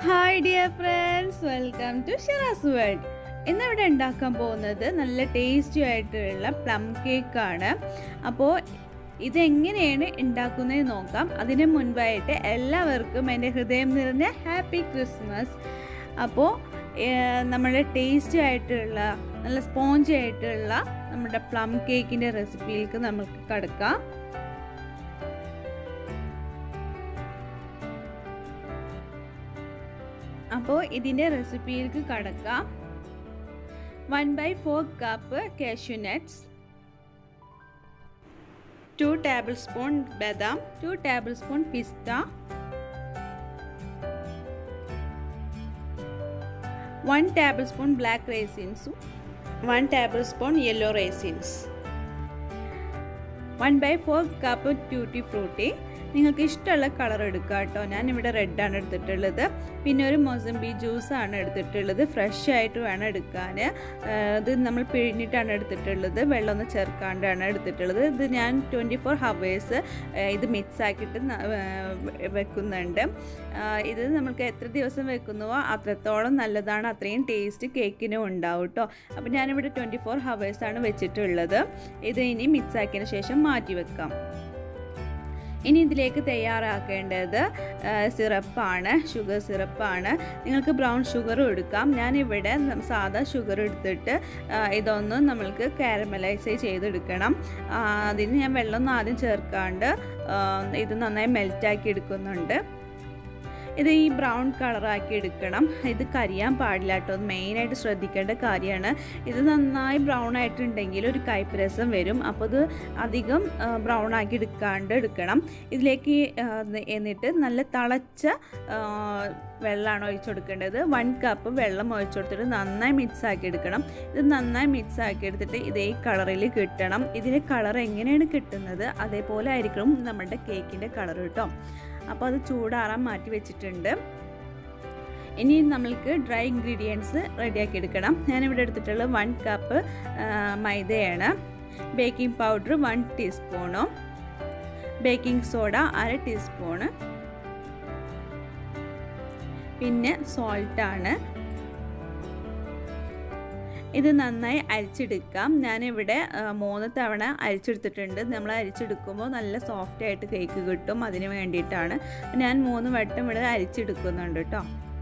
hi dear friends welcome to ഷെറാസ് world ഇന്നിവിടെ ഉണ്ടാക്കാൻ പോകുന്നത് നല്ല ടേസ്റ്റി ആയിട്ടുള്ള പ്ലം കേക്കാണ് അപ്പോൾ ഇതെങ്ങനെയാണ് ഉണ്ടാക്കുന്നത് നോക്കാം അതിന് മുൻപായിട്ട് എല്ലാവർക്കും എൻ്റെ ഹൃദയം നിറഞ്ഞ ഹാപ്പി ക്രിസ്മസ് അപ്പോൾ നമ്മുടെ ടേസ്റ്റി ആയിട്ടുള്ള നല്ല സ്പോഞ്ചി ആയിട്ടുള്ള നമ്മുടെ പ്ലം കേക്കിൻ്റെ റെസിപ്പിയിലേക്ക് നമുക്ക് കടക്കാം അപ്പോൾ ഇതിൻ്റെ റെസിപ്പിയിലേക്ക് കടക്കാം one by four cup cashew nuts two tablespoon ബദാം ടു ടേബിൾ സ്പൂൺ പിസ്ത വൺ ടേബിൾ സ്പൂൺ ബ്ലാക്ക് റേസിൻസും one tablespoon yellow raisins one by four cup tutti frutti നിങ്ങൾക്ക് ഇഷ്ടമുള്ള കളർ എടുക്കുക കേട്ടോ ഞാനിവിടെ റെഡാണ് എടുത്തിട്ടുള്ളത് പിന്നെ ഒരു മൊസംബി ജ്യൂസാണ് എടുത്തിട്ടുള്ളത് ഫ്രഷ് ആയിട്ട് വേണം എടുക്കാൻ ഇത് നമ്മൾ പിഴിഞ്ഞിട്ടാണ് എടുത്തിട്ടുള്ളത് വെള്ളമൊന്നും ചേർക്കാണ്ടാണ് എടുത്തിട്ടുള്ളത് ഇത് ഞാൻ ട്വൻറ്റി ഫോർ ഹവേഴ്സ് ഇത് മിക്സ് ആക്കിയിട്ട് വെക്കുന്നുണ്ട് ഇത് നമുക്ക് എത്ര ദിവസം വെക്കുന്നുവോ അത്രത്തോളം നല്ലതാണ് അത്രയും ടേസ്റ്റ് കേക്കിനും ഉണ്ടാവും കേട്ടോ അപ്പോൾ ഞാനിവിടെ ട്വൻറ്റി ഫോർ ഹവേഴ്സാണ് വെച്ചിട്ടുള്ളത് ഇത് ഇനി മിക്സ് ആക്കിയതിന് ശേഷം മാറ്റി വെക്കാം ഇനി ഇതിലേക്ക് തയ്യാറാക്കേണ്ടത് സിറപ്പാണ് ഷുഗർ സിറപ്പാണ് നിങ്ങൾക്ക് ബ്രൗൺ ഷുഗറും എടുക്കാം ഞാനിവിടെ സാധാ ഷുഗർ എടുത്തിട്ട് ഇതൊന്ന് നമ്മൾക്ക് കാരമലൈസ് ചെയ്തെടുക്കണം അതിന് ഞാൻ വെള്ളമൊന്നും ആദ്യം ചേർക്കാണ്ട് ഇത് നന്നായി മെൽറ്റാക്കി എടുക്കുന്നുണ്ട് ഇത് ഈ ബ്രൗൺ കളറാക്കി എടുക്കണം ഇത് കരിയാൻ പാടില്ല കേട്ടോ മെയിനായിട്ട് ശ്രദ്ധിക്കേണ്ട കാര്യമാണ് ഇത് നന്നായി ബ്രൗൺ ആയിട്ടുണ്ടെങ്കിൽ ഒരു കയ്പരസം വരും അപ്പോൾ ഇത് അധികം ബ്രൗൺ ആക്കി എടുക്കാണ്ട് എടുക്കണം ഇതിലേക്ക് എന്നിട്ട് നല്ല തിളച്ച വെള്ളമാണ് ഒഴിച്ചു കൊടുക്കേണ്ടത് വൺ കപ്പ് വെള്ളം ഒഴിച്ചു കൊടുത്തിട്ട് നന്നായി മിക്സ് ആക്കി എടുക്കണം ഇത് നന്നായി മിക്സ് ആക്കി എടുത്തിട്ട് ഇതേ കളറിൽ കിട്ടണം ഇതിൻ്റെ കളർ എങ്ങനെയാണ് കിട്ടുന്നത് അതേപോലെ ആയിരിക്കണം നമ്മുടെ കേക്കിൻ്റെ കളർ കേട്ടോ അപ്പോൾ അത് ചൂടാറാൻ മാറ്റി വെച്ചിട്ടുണ്ട് ഇനി നമ്മൾക്ക് ഡ്രൈ ഇൻഗ്രീഡിയൻസ് റെഡിയാക്കി എടുക്കണം ഞാനിവിടെ എടുത്തിട്ടുള്ളത് വൺ കപ്പ് മൈദയാണ് ബേക്കിംഗ് പൗഡർ വൺ ടീസ്പൂണും ബേക്കിംഗ് സോഡ അര ടീസ്പൂണ് പിന്നെ സോൾട്ടാണ് ഇത് നന്നായി അരിച്ചെടുക്കാം ഞാനിവിടെ മൂന്ന് തവണ അരിച്ചെടുത്തിട്ടുണ്ട് നമ്മൾ അരിച്ചെടുക്കുമ്പോൾ നല്ല സോഫ്റ്റ് ആയിട്ട് കേക്ക് കിട്ടും അതിന് വേണ്ടിയിട്ടാണ് ഞാൻ മൂന്ന് വട്ടം ഇവിടെ അരിച്ചെടുക്കുന്നുണ്ട് കേട്ടോ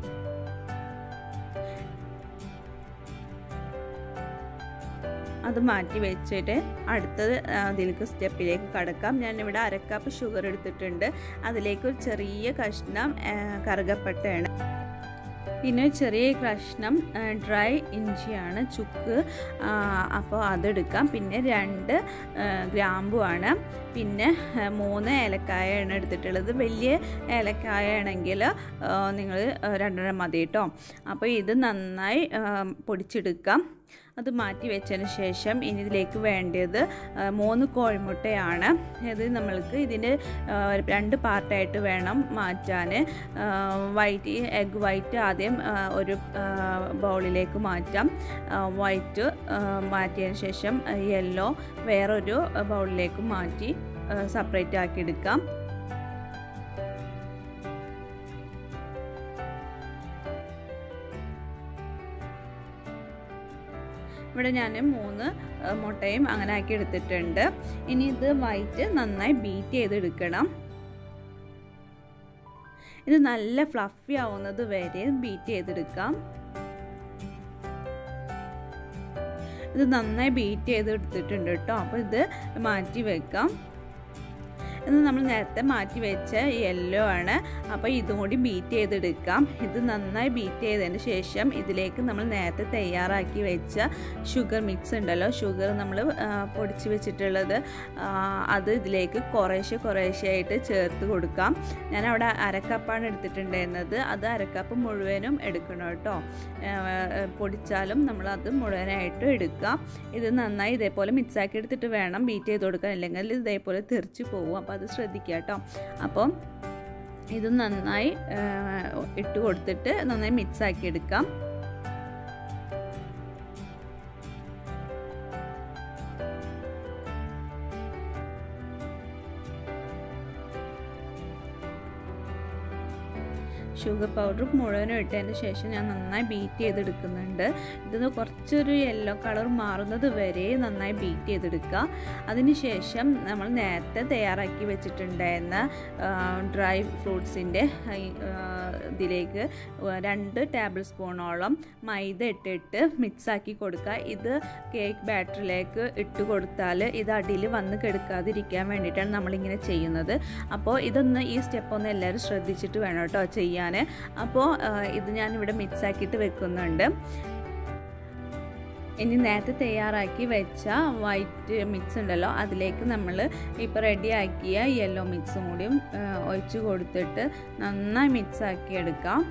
അത് മാറ്റി വെച്ചിട്ട് അടുത്തത് അതിലേക്ക് സ്റ്റെപ്പിലേക്ക് കടക്കാം ഞാനിവിടെ അരക്കപ്പ് ഷുഗർ എടുത്തിട്ടുണ്ട് അതിലേക്ക് ഒരു ചെറിയ കഷ്ണം കറുകപ്പട്ടയാണ് പിന്നെ ചെറിയ കഷ്ണം ഡ്രൈ ഇഞ്ചിയാണ് ചുക്ക് അപ്പോൾ അതെടുക്കാം പിന്നെ രണ്ട് ഗ്രാമ്പുമാണ് പിന്നെ മൂന്ന് ഏലക്കായാണ് എടുത്തിട്ടുള്ളത് വലിയ ഏലക്കായ ആണെങ്കിൽ നിങ്ങൾ രണ്ടെണ്ണം മതി കേട്ടോ അപ്പോൾ ഇത് നന്നായി പൊടിച്ചെടുക്കാം അത് മാറ്റി വെച്ചതിന് ശേഷം ഇനി ഇതിലേക്ക് വേണ്ടത് മൂന്ന് കോഴിമുട്ടയാണ് ഇത് നമ്മൾക്ക് ഇതിൻ്റെ രണ്ട് പാർട്ടായിട്ട് വേണം മാറ്റാൻ വൈറ്റ് എഗ് വൈറ്റ് ആദ്യം ഒരു ബൗളിലേക്ക് മാറ്റാം വൈറ്റ് മാറ്റിയതിന് ശേഷം യെല്ലോ വേറൊരു ബൗളിലേക്ക് മാറ്റി സെപ്പറേറ്റ് ആക്കി എടുക്കാം ഇവിടെ ഞാൻ മൂന്ന് മുട്ടയും അങ്ങനെ ആക്കി എടുത്തിട്ടുണ്ട് ഇനി ഇത് വൈറ്റ് നന്നായി ബീറ്റ് ചെയ്തെടുക്കണം ഇത് നല്ല ഫ്ലഫി ആവുന്നത് വരെ ബീറ്റ് ചെയ്തെടുക്കാം ഇത് നന്നായി ബീറ്റ് ചെയ്തെടുത്തിട്ടുണ്ട് കേട്ടോ അപ്പോൾ ഇത് മാറ്റി വെക്കാം ഇത് നമ്മൾ നേരത്തെ മാറ്റി വെച്ച യെല്ലോ ആണ് അപ്പോൾ ഇതും കൂടി ബീറ്റ് ചെയ്തെടുക്കാം ഇത് നന്നായി ബീറ്റ് ചെയ്തതിന് ശേഷം ഇതിലേക്ക് നമ്മൾ നേരത്തെ തയ്യാറാക്കി വെച്ച ഷുഗർ മിക്സ് ഉണ്ടല്ലോ ഷുഗർ നമ്മൾ പൊടിച്ച് വെച്ചിട്ടുള്ളത് അത് ഇതിലേക്ക് കുറേശ്ശെ കുറേശ്ശെ ആയിട്ട് ചേർത്ത് കൊടുക്കാം ഞാൻ അവിടെ അരക്കപ്പാണ് എടുത്തിട്ടുണ്ടായിരുന്നത് അത് അരക്കപ്പ് മുഴുവനും എടുക്കണം കേട്ടോ പൊടിച്ചാലും നമ്മൾ അത് മുഴുവനായിട്ട് എടുക്കാം ഇത് നന്നായി ഇതേപോലെ മിക്സാക്കി എടുത്തിട്ട് വേണം ബീറ്റ് ചെയ്ത് കൊടുക്കാൻ അല്ലെങ്കിൽ ഇതേപോലെ തെറിച്ച് പോകും അപ്പോൾ അത് ശ്രദ്ധിക്കുക കേട്ടോ അപ്പോൾ ഇത് നന്നായി ഇട്ട് കൊടുത്തിട്ട് നന്നായി മിക്സ് ആക്കി എടുക്കാം ഷുഗർ പൗഡർ മുഴുവനും ഇട്ടതിന് ശേഷം ഞാൻ നന്നായി ബീറ്റ് ചെയ്തെടുക്കുന്നുണ്ട് ഇത് കുറച്ചൊരു യെല്ലോ കളർ മാറുന്നത് വരെ നന്നായി ബീറ്റ് ചെയ്തെടുക്കുക അതിനുശേഷം നമ്മൾ നേരത്തെ തയ്യാറാക്കി വെച്ചിട്ടുണ്ടായിരുന്ന ഡ്രൈ ഫ്രൂട്ട്സിൻ്റെ ഇതിലേക്ക് രണ്ട് ടേബിൾ സ്പൂണോളം മൈദ ഇട്ടിട്ട് മിക്സാക്കി കൊടുക്കുക ഇത് കേക്ക് ബാറ്ററിലേക്ക് ഇട്ട് കൊടുത്താൽ ഇത് അടിയിൽ വന്ന് കെടുക്കാതിരിക്കാൻ വേണ്ടിയിട്ടാണ് നമ്മളിങ്ങനെ ചെയ്യുന്നത് അപ്പോൾ ഇതൊന്ന് ഈ സ്റ്റെപ്പ് ഒന്ന് എല്ലാവരും ശ്രദ്ധിച്ചിട്ട് വേണം കേട്ടോ ചെയ്യാൻ അപ്പോൾ ഇത് ഞാനിവിടെ മിക്സ് ആക്കിയിട്ട് വെക്കുന്നുണ്ട് ഇനി നേരത്തെ തയ്യാറാക്കി വെച്ച വൈറ്റ് മിക്സ് ഉണ്ടല്ലോ അതിലേക്ക് നമ്മൾ ഇപ്പോൾ റെഡിയാക്കിയ യെല്ലോ മിക്സും കൂടിയും ഒഴിച്ച് കൊടുത്തിട്ട് നന്നായി മിക്സ് ആക്കി എടുക്കാം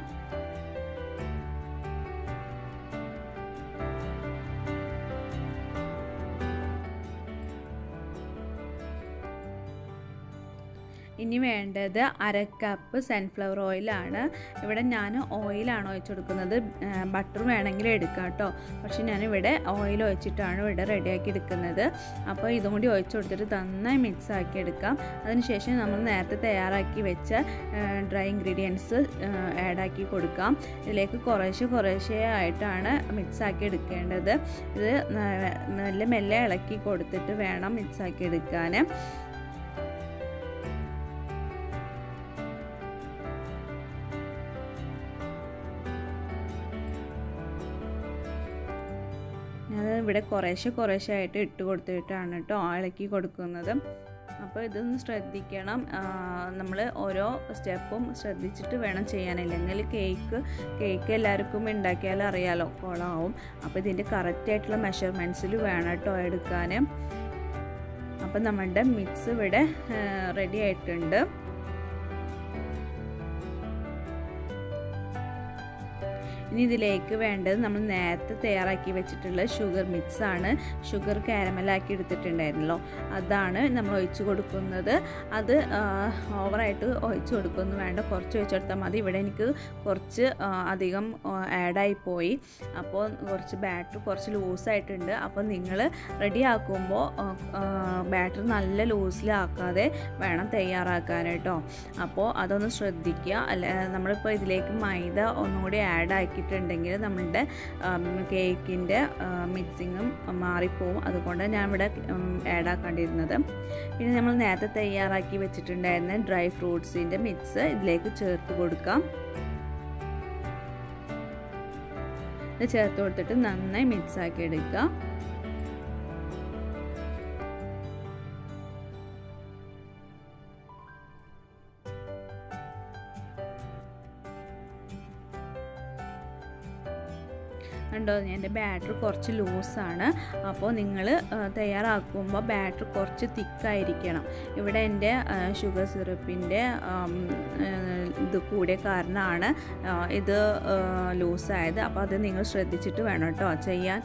ഇനി വേണ്ടത് അര കപ്പ് സൺഫ്ലവർ ഓയിലാണ് ഇവിടെ ഞാൻ ഓയിലാണ് ഒഴിച്ചു കൊടുക്കുന്നത് ബട്ടർ വേണമെങ്കിൽ എടുക്കാം കേട്ടോ പക്ഷെ ഞാനിവിടെ ഓയിൽ ഒഴിച്ചിട്ടാണ് ഇവിടെ റെഡിയാക്കി എടുക്കുന്നത് അപ്പോൾ ഇതും കൂടി ഒഴിച്ചു കൊടുത്തിട്ട് നന്നായി മിക്സ് ആക്കി എടുക്കാം അതിനുശേഷം നമ്മൾ നേരത്തെ തയ്യാറാക്കി വെച്ച ഡ്രൈ ഇൻഗ്രീഡിയൻസ് ആഡാക്കി കൊടുക്കാം ഇതിലേക്ക് കുറേശ്ശെ കുറേശ്ശെ ആയിട്ടാണ് മിക്സ് ആക്കി എടുക്കേണ്ടത് ഇത് നല്ല മെല്ലെ ഇളക്കി കൊടുത്തിട്ട് വേണം മിക്സ് ആക്കി എടുക്കാൻ ഞാൻ ഇവിടെ കുറേശ്ശെ കുറേശ്ശെ ആയിട്ട് ഇട്ട് കൊടുത്തിട്ടാണ് കേട്ടോ ഇളക്കി കൊടുക്കുന്നത് അപ്പോൾ ഇതൊന്ന് ശ്രദ്ധിക്കണം നമ്മൾ ഓരോ സ്റ്റെപ്പും ശ്രദ്ധിച്ചിട്ട് വേണം ചെയ്യാനില്ലെങ്കിൽ കേക്ക് കേക്ക് എല്ലാവർക്കും ഉണ്ടാക്കിയാൽ അറിയാലോ കോളാവും അപ്പോൾ ഇതിൻ്റെ കറക്റ്റായിട്ടുള്ള മെഷർമെൻറ്റ്സിൽ വേണം കേട്ടോ എടുക്കാൻ അപ്പം നമ്മളുടെ മിക്സ് ഇവിടെ റെഡി ആയിട്ടുണ്ട് ഇനി ഇതിലേക്ക് വേണ്ടത് നമ്മൾ നേരത്തെ തയ്യാറാക്കി വെച്ചിട്ടുള്ള ഷുഗർ മിക്സ് ആണ് ഷുഗർ കാരമലാക്കി എടുത്തിട്ടുണ്ടായിരുന്നല്ലോ അതാണ് നമ്മൾ ഒഴിച്ചു കൊടുക്കുന്നത് അത് ഓവറായിട്ട് ഒഴിച്ചു കൊടുക്കുന്നു വേണ്ട കുറച്ച് ഒഴിച്ചെടുത്താൽ മതി ഇവിടെ എനിക്ക് കുറച്ച് അധികം ആഡായി പോയി അപ്പോൾ കുറച്ച് ബാറ്റർ കുറച്ച് ലൂസായിട്ടുണ്ട് അപ്പോൾ നിങ്ങൾ റെഡി ആക്കുമ്പോൾ ബാറ്റർ നല്ല ലൂസിലാക്കാതെ വേണം തയ്യാറാക്കാൻ കേട്ടോ അപ്പോൾ അതൊന്ന് ശ്രദ്ധിക്കുക അല്ല നമ്മളിപ്പോൾ ഇതിലേക്ക് മൈദ ഒന്നുകൂടി ആഡ് ആക്കി ആക്കിയിട്ടുണ്ടെങ്കിൽ നമ്മളുടെ കേക്കിൻ്റെ മിക്സിങ്ങും മാറിപ്പോവും അതുകൊണ്ട് ഞാൻ ഇവിടെ ആഡ് ആക്കാണ്ടിരുന്നത് പിന്നെ നമ്മൾ നേരത്തെ തയ്യാറാക്കി വെച്ചിട്ടുണ്ടായിരുന്ന ഡ്രൈ ഫ്രൂട്ട്സിൻ്റെ മിക്സ് ഇതിലേക്ക് ചേർത്ത് കൊടുക്കാം ഇത് ചേർത്ത് കൊടുത്തിട്ട് നന്നായി മിക്സ് ആക്കി എടുക്കുക കണ്ടോ എൻ്റെ ബാറ്റർ കുറച്ച് ലൂസാണ് അപ്പോൾ നിങ്ങൾ തയ്യാറാക്കുമ്പോൾ ബാറ്റർ കുറച്ച് തിക്കായിരിക്കണം ഇവിടെ എൻ്റെ ഷുഗർ സിറപ്പിൻ്റെ ഇത് കൂടിയ കാരണമാണ് ഇത് ലൂസായത് അപ്പോൾ അത് നിങ്ങൾ ശ്രദ്ധിച്ചിട്ട് വേണം കേട്ടോ ചെയ്യാൻ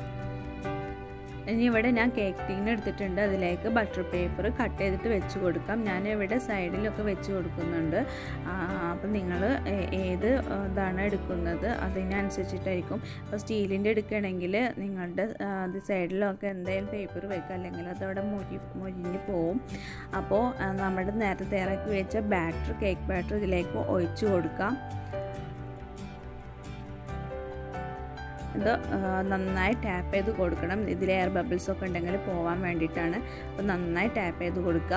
ഇനി ഇവിടെ ഞാൻ കേക്ക് ടീൻ എടുത്തിട്ടുണ്ട് അതിലേക്ക് ബട്ടർ പേപ്പർ കട്ട് ചെയ്തിട്ട് വെച്ച് കൊടുക്കാം ഞാൻ ഇവിടെ സൈഡിലൊക്കെ വെച്ച് കൊടുക്കുന്നുണ്ട് അപ്പം നിങ്ങൾ ഏത് ഇതാണ് എടുക്കുന്നത് അതിനനുസരിച്ചിട്ടായിരിക്കും ഇപ്പോൾ സ്റ്റീലിൻ്റെ എടുക്കുകയാണെങ്കിൽ നിങ്ങളുടെ അത് സൈഡിലൊക്കെ എന്തെങ്കിലും പേപ്പർ വെക്കുക അല്ലെങ്കിൽ അതവിടെ മുരി മുരിഞ്ഞ് പോവും അപ്പോൾ നമ്മുടെ നേരത്തെ തയ്യാറാക്കി വെച്ച ബാറ്റർ കേക്ക് ബാറ്റർ ഇതിലേക്ക് ഒഴിച്ച് കൊടുക്കാം ഇത് നന്നായി ടാപ്പ് ചെയ്ത് കൊടുക്കണം ഇതിൽ എയർ ബബിൾസ് ഒക്കെ ഉണ്ടെങ്കിൽ പോകാൻ വേണ്ടിയിട്ടാണ് അപ്പോൾ നന്നായി ടാപ്പ് ചെയ്ത് കൊടുക്കുക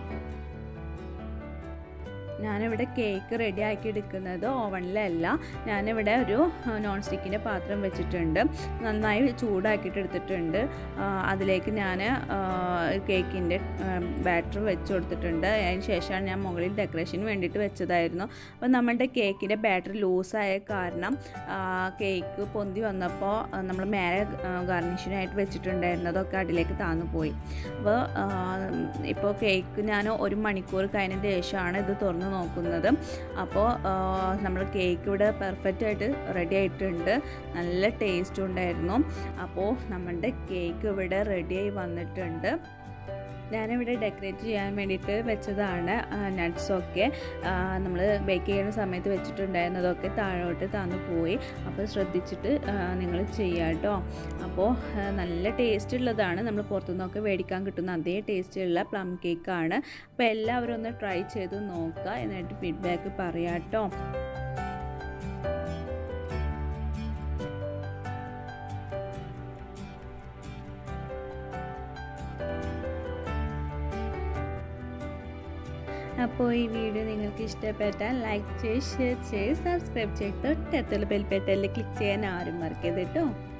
ഞാനിവിടെ കേക്ക് റെഡി ആക്കി എടുക്കുന്നത് ഓവണിലല്ല ഞാനിവിടെ ഒരു നോൺ സ്റ്റിക്കിൻ്റെ പാത്രം വെച്ചിട്ടുണ്ട് നന്നായി ചൂടാക്കിയിട്ട് എടുത്തിട്ടുണ്ട് അതിലേക്ക് ഞാൻ കേക്കിൻ്റെ ബാറ്റർ വെച്ച് കൊടുത്തിട്ടുണ്ട് അതിന് ശേഷമാണ് ഞാൻ മുകളിൽ ഡെക്കറേഷന് വേണ്ടിയിട്ട് വെച്ചതായിരുന്നു അപ്പോൾ നമ്മുടെ കേക്കിൻ്റെ ബാറ്റർ ലൂസായ കാരണം കേക്ക് പൊന്തി വന്നപ്പോൾ നമ്മൾ മേലെ ഗാർണിഷിനായിട്ട് വെച്ചിട്ടുണ്ടായിരുന്നതൊക്കെ അതിലേക്ക് താന്നു പോയി അപ്പോൾ ഇപ്പോൾ കേക്ക് ഞാൻ ഒരു മണിക്കൂർ കഴിഞ്ഞതിന് ശേഷമാണ് ഇത് തുറന്ന് നോക്കുന്നത് അപ്പോൾ നമ്മൾ കേക്ക് ഇവിടെ പെർഫെക്റ്റ് ആയിട്ട് റെഡി ആയിട്ടുണ്ട് നല്ല ടേസ്റ്റും ഉണ്ടായിരുന്നു അപ്പോൾ നമ്മളുടെ കേക്ക് ഇവിടെ റെഡിയായി വന്നിട്ടുണ്ട് ഞാനിവിടെ ഡെക്കറേറ്റ് ചെയ്യാൻ വേണ്ടിയിട്ട് വെച്ചതാണ് നട്ട്സൊക്കെ നമ്മൾ ബേക്ക് ചെയ്യുന്ന സമയത്ത് വെച്ചിട്ടുണ്ടായിരുന്നതൊക്കെ താഴോട്ട് താന്നു പോയി അപ്പോൾ ശ്രദ്ധിച്ചിട്ട് നിങ്ങൾ ചെയ്യുക കേട്ടോ അപ്പോൾ നല്ല ടേസ്റ്റ് ഉള്ളതാണ് നമ്മൾ പുറത്തുനിന്നൊക്കെ മേടിക്കാൻ കിട്ടുന്ന അതേ ടേസ്റ്റുള്ള പ്ലം കേക്കാണ് അപ്പോൾ എല്ലാവരും ഒന്ന് ട്രൈ ചെയ്ത് നോക്കുക എന്നിട്ട് ഫീഡ്ബാക്ക് പറയാം കേട്ടോ അപ്പോൾ ഈ വീഡിയോ നിങ്ങൾക്ക് ഇഷ്ടപ്പെട്ടാൽ ലൈക്ക് ചെയ്ത് ഷെയർ ചെയ്ത് സബ്സ്ക്രൈബ് ചെയ്ത് തൊട്ടടുത്തുള്ള ബെൽബട്ടനിൽ ക്ലിക്ക് ചെയ്യാൻ ആരും മറക്കരുത് കേട്ടോ